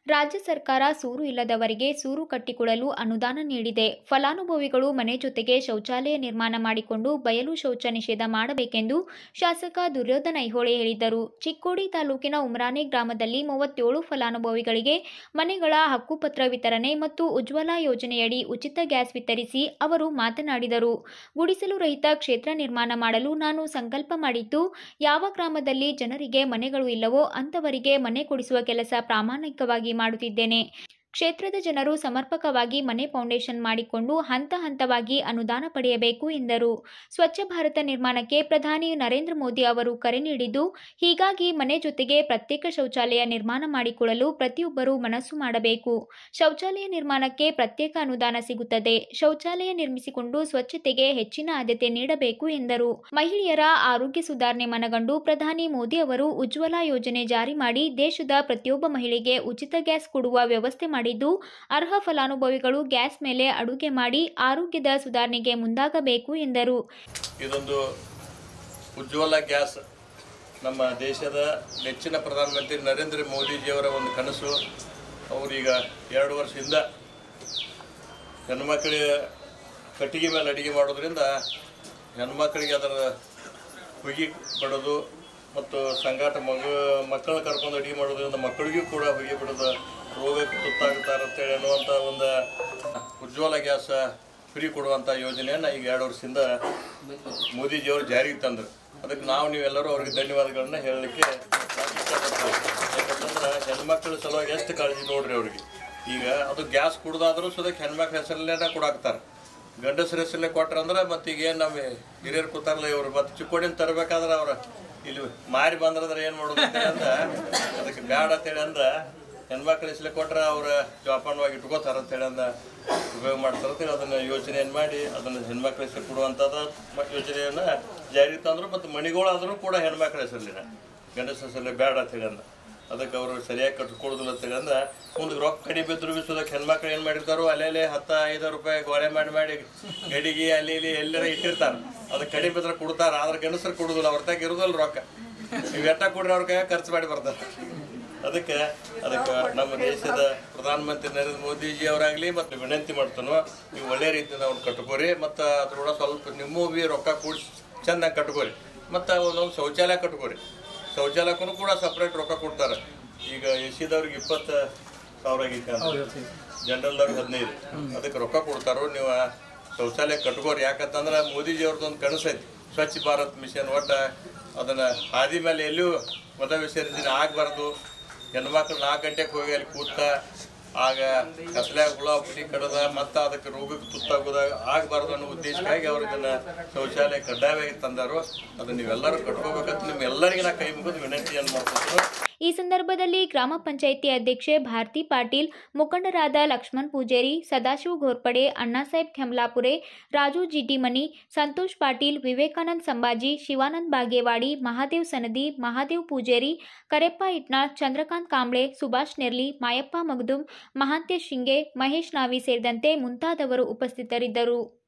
ರಾಜ್ಯ ಸರ್ಕಾರ ಸೂರು ಇಲ್ಲದವರಿಗೆ ಸೂರು ಕಟ್ಟಿಕೊಡಲು ಅನುದಾನ ನೀಡಿದೆ ಫಲಾನುಭವಿಗಳು ಮನೆ ಜೊತೆಗೆ ಶೌಚಾಲಯ ನಿರ್ಮಾಣ ಮಾಡಿಕೊಂಡು ಬಯಲು ಶೌಚ ನಿಷೇಧ ಮಾಡಬೇಕೆಂದು ಶಾಸಕ ದುರ್ಯೋಧನ ಐಹೊಳೆ ಹೇಳಿದ್ದರು ಚಿಕ್ಕೋಡಿ ತಾಲೂಕಿನ ಉಮ್ರಾನೆ ಗ್ರಾಮದಲ್ಲಿ ಮೂವತ್ತೇಳು ಫಲಾನುಭವಿಗಳಿಗೆ ಮನೆಗಳ ಹಕ್ಕುಪತ್ರ ವಿತರಣೆ ಮತ್ತು ಉಜ್ವಲ ಯೋಜನೆಯಡಿ ಉಚಿತ ಗ್ಯಾಸ್ ವಿತರಿಸಿ ಅವರು ಮಾತನಾಡಿದರು ಗುಡಿಸಲು ರಹಿತ ಕ್ಷೇತ್ರ ನಿರ್ಮಾಣ ಮಾಡಲು ನಾನು ಸಂಕಲ್ಪ ಮಾಡಿದ್ದು ಯಾವ ಗ್ರಾಮದಲ್ಲಿ ಜನರಿಗೆ ಮನೆಗಳು ಇಲ್ಲವೋ ಅಂತವರಿಗೆ ಮನೆ ಕೊಡಿಸುವ ಕೆಲಸ ಪ್ರಾಮಾಣಿಕವಾಗಿ ಮಾಡುತ್ತಿದ್ದೇನೆ ಕ್ಷೇತ್ರದ ಜನರು ಸಮರ್ಪಕವಾಗಿ ಮನೆ ಫೌಂಡೇಶನ್ ಮಾಡಿಕೊಂಡು ಹಂತ ಹಂತವಾಗಿ ಅನುದಾನ ಪಡೆಯಬೇಕು ಎಂದರು ಸ್ವಚ್ಛ ಭಾರತ ನಿರ್ಮಾಣಕ್ಕೆ ಪ್ರಧಾನಿ ನರೇಂದ್ರ ಮೋದಿ ಅವರು ಕರೆ ನೀಡಿದ್ದು ಹೀಗಾಗಿ ಮನೆ ಜೊತೆಗೆ ಪ್ರತ್ಯೇಕ ಶೌಚಾಲಯ ನಿರ್ಮಾಣ ಮಾಡಿಕೊಳ್ಳಲು ಪ್ರತಿಯೊಬ್ಬರೂ ಮನಸ್ಸು ಮಾಡಬೇಕು ಶೌಚಾಲಯ ನಿರ್ಮಾಣಕ್ಕೆ ಪ್ರತ್ಯೇಕ ಅನುದಾನ ಸಿಗುತ್ತದೆ ಶೌಚಾಲಯ ನಿರ್ಮಿಸಿಕೊಂಡು ಸ್ವಚ್ಛತೆಗೆ ಹೆಚ್ಚಿನ ಆದ್ಯತೆ ನೀಡಬೇಕು ಎಂದರು ಮಹಿಳೆಯರ ಆರೋಗ್ಯ ಸುಧಾರಣೆ ಮನಗಂಡು ಪ್ರಧಾನಿ ಮೋದಿ ಅವರು ಉಜ್ವಲ ಯೋಜನೆ ಜಾರಿ ಮಾಡಿ ದೇಶದ ಪ್ರತಿಯೊಬ್ಬ ಮಹಿಳೆಗೆ ಉಚಿತ ಗ್ಯಾಸ್ ಕೊಡುವ ವ್ಯವಸ್ಥೆ ಮಾಡಿದ್ದು ಅರ್ಹ ಫಲಾನುಭವಿಗಳು ಗ್ಯಾಸ್ ಮೇಲೆ ಅಡುಗೆ ಮಾಡಿ ಆರೋಗ್ಯದ ಸುಧಾರಣೆಗೆ ಮುಂದಾಗಬೇಕು ಎಂದರು ಇದೊಂದು ಉಜ್ವಲ ಗ್ಯಾಸ್ ನಮ್ಮ ದೇಶದ ನೆಚ್ಚಿನ ಪ್ರಧಾನಮಂತ್ರಿ ನರೇಂದ್ರ ಮೋದಿಜಿಯವರ ಒಂದು ಕನಸು ಅವರೀಗ ಎರಡು ವರ್ಷದಿಂದ ಹೆಣ್ಮಕ್ಳಿಗೆ ಕಟ್ಟಿಗೆ ಮೇಲೆ ಅಡುಗೆ ಮಾಡೋದ್ರಿಂದ ಹೆಣ್ಮಕ್ಳಿಗೆ ಅದರ ಹುಗಿ ಬಿಡೋದು ಮತ್ತು ಸಂಗಾಟ ಮಗ ಮಕ್ಕಳನ್ನ ಕರ್ಕೊಂಡು ಅಡುಗೆ ಮಾಡೋದ್ರಿಂದ ಮಕ್ಕಳಿಗೂ ಕೂಡ ಹುಗಿ ಬಿಡೋದು ರೋಗಕ್ಕೆ ತುತ್ತಾಗ್ತಾರೆ ಅಂತೇಳಿ ಅನ್ನುವಂಥ ಒಂದು ಉಜ್ವಲ ಗ್ಯಾಸ್ ಫ್ರೀ ಕೊಡುವಂಥ ಯೋಜನೆಯನ್ನು ಈಗ ಎರಡು ವರ್ಷದಿಂದ ಮೋದಿಜಿಯವರು ಜಾರಿಗೆ ತಂದರು ಅದಕ್ಕೆ ನಾವು ನೀವೆಲ್ಲರೂ ಅವ್ರಿಗೆ ಧನ್ಯವಾದಗಳನ್ನ ಹೇಳಲಿಕ್ಕೆ ಇಷ್ಟಪಡ್ತೀವಿ ಯಾಕಂತಂದ್ರೆ ಹೆಣ್ಮಕ್ಳ ಸಲುವಾಗಿ ಎಷ್ಟು ಕಾಳಜಿ ನೋಡ್ರಿ ಅವ್ರಿಗೆ ಈಗ ಅದು ಗ್ಯಾಸ್ ಕುಡ್ದಾದ್ರೂ ಸುದಕ್ಕೆ ಹೆಣ್ಮಕ್ಳ ಹೆಸರಲ್ಲೇ ಕೊಡಾಕ್ತಾರೆ ಗಂಡಸರ ಹೆಸರಲ್ಲೇ ಕೊಟ್ರಂದ್ರೆ ಮತ್ತೆ ಈಗ ಏನು ನಮ್ಮ ಹಿರಿಯರು ಕೂತಾರಲ್ಲ ಇವರು ಮತ್ತೆ ಚಿಕ್ಕೋಡಿನ ತರಬೇಕಾದ್ರೆ ಅವ್ರು ಇಲ್ಲಿ ಮಾರಿ ಬಂದ್ರಂದ್ರೆ ಏನು ಮಾಡೋದು ಅಂತೇಳಿ ಅಂದ ಅದಕ್ಕೆ ಬ್ಯಾಡ ಅಂತೇಳಿ ಅಂದ ಹೆಣ್ಮಕ್ಳ ಹೆಸರಲ್ಲೇ ಕೊಟ್ರೆ ಅವ್ರ ಜೋಪಾನವಾಗಿ ಇಟ್ಕೋತಾರ ಅಂತೇಳಿ ಅಂದ ಉಪಯೋಗ ಮಾಡ್ತಾರೆ ಅಂತೇಳಿ ಅದನ್ನು ಯೋಚನೆಯನ್ನು ಮಾಡಿ ಅದನ್ನು ಹೆಣ್ಮಕ್ಳ ಹೆಸರು ಕೊಡುವಂಥದ್ದು ಮ- ಯೋಜನೆಯನ್ನು ಜಾರಿಗೆ ತಂದರು ಮತ್ತು ಮಣಿಗಳಾದರೂ ಕೂಡ ಹೆಣ್ಮಕ್ಳ ಹೆಸರಲ್ಲಿನ ಗಂಡಸ ಹೆಸರಲ್ಲೇ ಬೇಡ ಅಂತೇಳಿ ಅಂದ ಅದಕ್ಕೆ ಅವರು ಸರಿಯಾಗಿ ಕಟ್ಕೊಡೋದಿಲ್ಲ ಅಂತೇಳಿ ಅಂದ ಮುಂದೆ ರೊಕ್ಕ ಕಡಿಮೆ ಬಿದ್ದರೂ ಬಿಸೋದಕ್ಕೆ ಹೆಣ್ಮಕ್ಳು ಏನು ಮಾಡಿರ್ತಾರೋ ಅಲ್ಲೇ ಹತ್ತು ಐದು ರೂಪಾಯಿ ಗೋಳೆ ಮಾಡಿ ಮಾಡಿ ಗಡಿಗೆ ಅಲ್ಲಿ ಇಲ್ಲಿ ಎಲ್ಲರ ಇಟ್ಟಿರ್ತಾರೆ ಅದಕ್ಕೆ ಕಡಿಮೆ ಬಿದ್ರೆ ಕೊಡ್ತಾರೆ ಆದ್ರೆ ಗಂಡಸರು ಕೊಡೋದಿಲ್ಲ ಅವ್ರ ತಾಗ ಇರೋದಿಲ್ಲ ರೊಕ್ಕ ನೀವು ಎಟ್ಟ ಕೊಡ್ರಿ ಅವ್ರ ಕೈ ಖರ್ಚು ಮಾಡಿ ಬರ್ತಾರೆ ಅದಕ್ಕೆ ಅದಕ್ಕೆ ನಮ್ಮ ದೇಶದ ಪ್ರಧಾನಮಂತ್ರಿ ನರೇಂದ್ರ ಮೋದಿಜಿ ಅವರಾಗಲಿ ಮತ್ತು ವಿನಂತಿ ಮಾಡ್ತಾನೋ ನೀವು ಒಳ್ಳೆ ರೀತಿಯಿಂದ ಅವ್ರು ಕಟ್ಕೋರಿ ಮತ್ತು ಅದ್ರೊಳಗೆ ಸ್ವಲ್ಪ ನಿಮ್ಮ ಬಿ ರೊಕ್ಕ ಕೂಡಿಸಿ ಚೆನ್ನಾಗಿ ಕಟ್ಕೋರಿ ಮತ್ತು ಒಂದೊಂದು ಶೌಚಾಲಯ ಕಟ್ಕೋರಿ ಶೌಚಾಲಯಕ್ಕೂ ಕೂಡ ಸಪ್ರೇಟ್ ರೊಕ್ಕ ಕೊಡ್ತಾರೆ ಈಗ ಎ ಸಿದವ್ರಿಗೆ ಇಪ್ಪತ್ತು ಸಾವಿರ ಆಗೈತೆ ಅಂತ ಜನರಲ್ದವ್ರಿಗೆ ಹದಿನೈದು ಅದಕ್ಕೆ ರೊಕ್ಕ ಕೊಡ್ತಾರೋ ನೀವು ಆ ಶೌಚಾಲಯ ಕಟ್ಕೋರಿ ಯಾಕಂತಂದ್ರೆ ಮೋದಿಜಿ ಅವ್ರದ್ದೊಂದು ಕನಸು ಐತಿ ಸ್ವಚ್ಛ ಭಾರತ್ ಮಿಷನ್ ಒಟ್ಟು ಅದನ್ನು ಹಾದಿ ಮೇಲೆ ಎಲ್ಲೂ ಮತ ವಿಸರ್ಜನೆ ಆಗಬಾರ್ದು ಹೆಣ್ಮಕ್ಳು ನಾಲ್ಕು ಗಂಟೆಗೆ ಹೋಗಿ ಅಲ್ಲಿ ಕೂತ ಆಗ ಕತ್ಲ್ಯಾಗ ಹುಳ ಪುಡಿ ಕಡದ ಮತ್ತು ಅದಕ್ಕೆ ರೋಗಕ್ಕೆ ತುತ್ತಾಗೋದ ಆಗಬಾರ್ದು ಅನ್ನೋ ಉದ್ದೇಶಕ್ಕಾಗಿ ಅವ್ರು ಇದನ್ನು ಶೌಚಾಲಯ ಕಡ್ಡಾಯವಾಗಿ ತಂದಾರು ಅದನ್ನು ನೀವೆಲ್ಲರೂ ಕಟ್ಕೋಬೇಕಂತ ನಿಮ್ಮೆಲ್ಲರಿಗೆ ನಾ ಕೈ ಮುಗಿದು ವಿನಂತಿಯನ್ನು ಮಾಡ್ತೀನಿ ಈ ಸಂದರ್ಭದಲ್ಲಿ ಗ್ರಾಮ ಪಂಚಾಯಿತಿ ಅಧ್ಯಕ್ಷೆ ಭಾರತಿ ಪಾಟೀಲ್ ಮುಖಂಡರಾದ ಲಕ್ಷ್ಮಣ್ ಪೂಜೇರಿ ಸದಾಶಿವ ಘೋರ್ಪಡೆ ಅಣ್ಣಾಸಾಹೇಬ್ ಖೆಮ್ಲಾಪುರೆ ರಾಜು ಜಿಟಿಮನಿ ಸಂತೋಷ್ ಪಾಟೀಲ್ ವಿವೇಕಾನಂದ್ ಸಂಭಾಜಿ ಶಿವಾನಂದ್ ಬಾಗೇವಾಡಿ ಮಹಾದೇವ್ ಸನದಿ ಮಹಾದೇವ್ ಪೂಜೇರಿ ಕರೆಪ್ಪ ಇಟ್ನಾಳ್ ಚಂದ್ರಕಾಂತ್ ಕಾಂಬ್ಳೆ ಸುಭಾಷ್ ನೆರ್ಲಿ ಮಾಯಪ್ಪ ಮಗದುಂ ಮಹಾಂತೇಶ್ ಶಿಂಗೆ ಮಹೇಶ್ ನಾವಿ ಸೇರಿದಂತೆ ಮುಂತಾದವರು ಉಪಸ್ಥಿತರಿದ್ದರು